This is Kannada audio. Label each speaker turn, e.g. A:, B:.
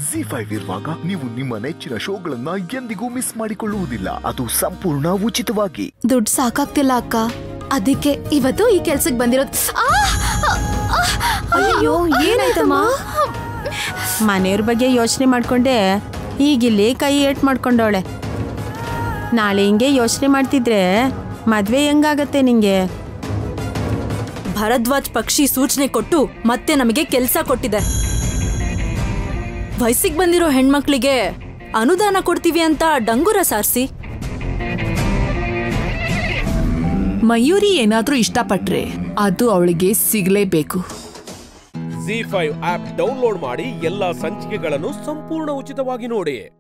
A: ಜಿ ಫೈವ್ ಇರುವಾಗ ನೀವು ನಿಮ್ಮ ನೆಚ್ಚಿನ ಶೋಗಳನ್ನ ಎಂದಿಗೂ ಮಿಸ್ ಮಾಡಿಕೊಳ್ಳುವುದಿಲ್ಲ ಅದು ಸಂಪೂರ್ಣ ಉಚಿತವಾಗಿ
B: ದುಡ್ಡು ಸಾಕಾಗ್ತಿಲ್ಲ ಅಕ್ಕ ಅದಕ್ಕೆ ಇವತ್ತು ಈ ಕೆಲ್ಸಕ್ಕೆ ಬಂದಿರೋದು
C: ಅಯ್ಯೋ ಏನಾಯ್ತಮ್ಮ ಮನೆಯವ್ರ ಬಗ್ಗೆ ಯೋಚನೆ ಮಾಡ್ಕೊಂಡೆ ಈಗಿಲ್ಲಿ ಕೈ ಏಟ್ ಮಾಡ್ಕೊಂಡವಳೆ ನಾಳೆ ಹಿಂಗೆ ಯೋಚನೆ ಮಾಡ್ತಿದ್ರೆ ಮದ್ವೆ ಹೆಂಗಾಗತ್ತೆ ನಿಂಗೆ
D: ಭರದ್ವಾಜ್ ಪಕ್ಷಿ ಸೂಚನೆ ಕೊಟ್ಟು ಮತ್ತೆ ನಮಗೆ ಕೆಲಸ ಕೊಟ್ಟಿದೆ ವಯಸ್ಸಿಗೆ ಬಂದಿರೋ ಹೆಣ್ಮಕ್ಳಿಗೆ ಅನುದಾನ ಕೊಡ್ತೀವಿ ಅಂತ ಡಂಗುರ ಸಾರಿಸಿ
E: ಮಯೂರಿ ಏನಾದ್ರೂ ಇಷ್ಟಪಟ್ರೆ ಅದು ಅವಳಿಗೆ ಸಿಗ್ಲೇಬೇಕು
F: ಜಿ ಫೈವ್ ಆಪ್ ಡೌನ್ಲೋಡ್ ಮಾಡಿ ಎಲ್ಲಾ ಸಂಚಿಕೆಗಳನ್ನು ಸಂಪೂರ್ಣ ಉಚಿತವಾಗಿ ನೋಡಿ